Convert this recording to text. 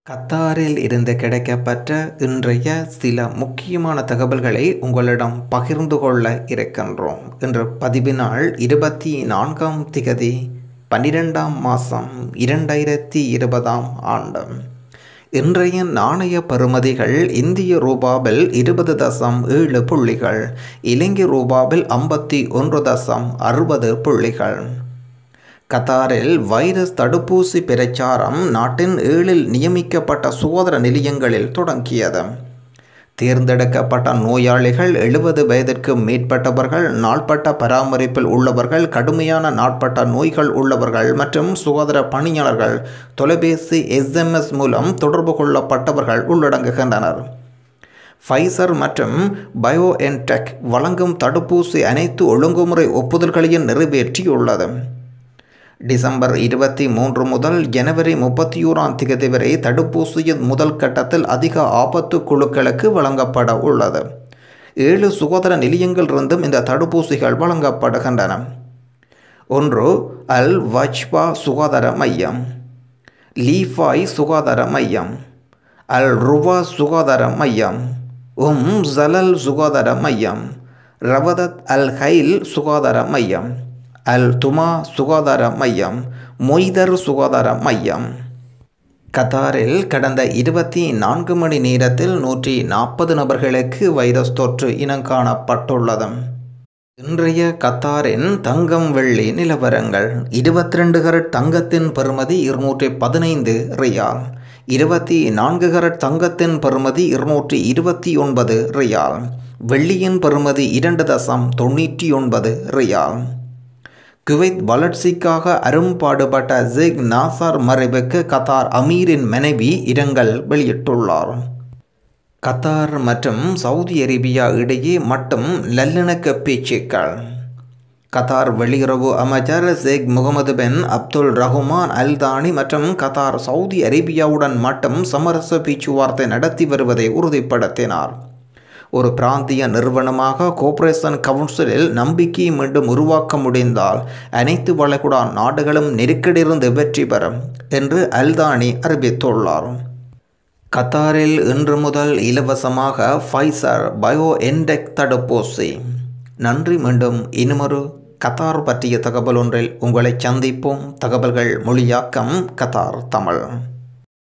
கத்தாரில் இருந்து கிடைக்கப்பெற்ற இன்றைய சில முக்கியமான தகவல்களை உங்களிடம் பகிர்ந்து கொள்ள இருக்கின்றோம் இன்று பதிவு நாள் இருபத்தி நான்காம் திகதி பன்னிரெண்டாம் மாதம் இரண்டாயிரத்தி இருபதாம் ஆண்டு இன்றைய நாணய பெறுமதிகள் இந்திய ரூபாவில் இருபது தசம் ஏழு புள்ளிகள் இலங்கை ரூபாவில் ஐம்பத்தி ஒன்று தசம் அறுபது புள்ளிகள் கத்தாரில் வைரஸ் தடுப்பூசி பிரச்சாரம் நாட்டின் ஏழில் நியமிக்கப்பட்ட சோதன நிலையங்களில் தொடங்கியது தேர்ந்தெடுக்கப்பட்ட நோயாளிகள் எழுபது வயதிற்கு மேற்பட்டவர்கள் நாள்பட்ட பராமரிப்பில் உள்ளவர்கள் கடுமையான நாட்பட்ட நோய்கள் உள்ளவர்கள் மற்றும் சுகாதார பணியாளர்கள் தொலைபேசி எஸ்எம்எஸ் மூலம் தொடர்பு கொள்ளப்பட்டவர்கள் உள்ளடங்குகின்றனர் ஃபைசர் மற்றும் பயோஎன்டெக் வழங்கும் தடுப்பூசி அனைத்து ஒழுங்குமுறை ஒப்புதல்களையும் நிறைவேற்றியுள்ளது டிசம்பர் இருபத்தி மூன்று முதல் ஜனவரி முப்பத்தி ஓராம் தேதி வரை தடுப்பூசியின் முதல் கட்டத்தில் அதிக ஆபத்து குழுக்களுக்கு வழங்கப்பட உள்ளது ஏழு சுகாதார நிலையங்களிலிருந்தும் இந்த தடுப்பூசிகள் வழங்கப்படுகின்றன ஒன்று அல் வஜ்பா சுகாதார மையம் லீஃபாய் சுகாதார மையம் அல் ருவா சுகாதார மையம் உம் ஜலல் சுகாதார மையம் ரவதத் அல் ஹைல் சுகாதார மையம் அல் துமா சுகாதார மையம் மொய்தர் சுகாதார மையம் கத்தாரில் கடந்த இருபத்தி நான்கு மணி நேரத்தில் நூற்றி நாற்பது நபர்களுக்கு வைரஸ் தொற்று இனங்காணப்பட்டுள்ளது இன்றைய கத்தாரின் தங்கம் வெள்ளி நிலவரங்கள் இருபத்தி ரெண்டு கரட் தங்கத்தின் பெறுமதி இருநூற்றி பதினைந்து ரியால் இருபத்தி நான்கு கரட் தங்கத்தின் பெறுமதி இருநூற்றி இருபத்தி ஒன்பது ரியால் வெள்ளியின் பெறுமதி இரண்டு தசம் தொண்ணூற்றி ஒன்பது ரியால் குவைத் வளர்ச்சிக்காக அரும்பாடுபட்ட ஜெக் நாசார் மறைவுக்கு கத்தார் அமீரின் மனைவி இரங்கல் வெளியிட்டுள்ளார் கத்தார் மற்றும் சவுதி அரேபியா இடையே மட்டும் நல்லிணக்க பேச்சுக்கள் கத்தார் வெளியுறவு அமைச்சர் Sheikh Mohammed bin Abdul Rahman Al Thani மற்றும் கத்தார் சவுதி அரேபியாவுடன் மட்டும் சமரச பேச்சுவார்த்தை நடத்தி வருவதை உறுதிப்படுத்தினார் ஒரு பிராந்திய நிறுவனமாக கோஆபரேஷன் கவுன்சிலில் நம்பிக்கையை மீண்டும் உருவாக்க முடிந்தால் அனைத்து வளைகுடா நாடுகளும் நெருக்கடியிலிருந்து வெற்றி பெறும் என்று அல்தானி அறிவித்துள்ளார் கத்தாரில் இன்று முதல் இலவசமாக ஃபைசர் பயோ என்டெக் தடுப்பூசி நன்றி மீண்டும் இனிமொரு கத்தார் பற்றிய தகவல் ஒன்றில் உங்களை சந்திப்போம் தகவல்கள் மொழியாக்கம் கத்தார் தமிழ்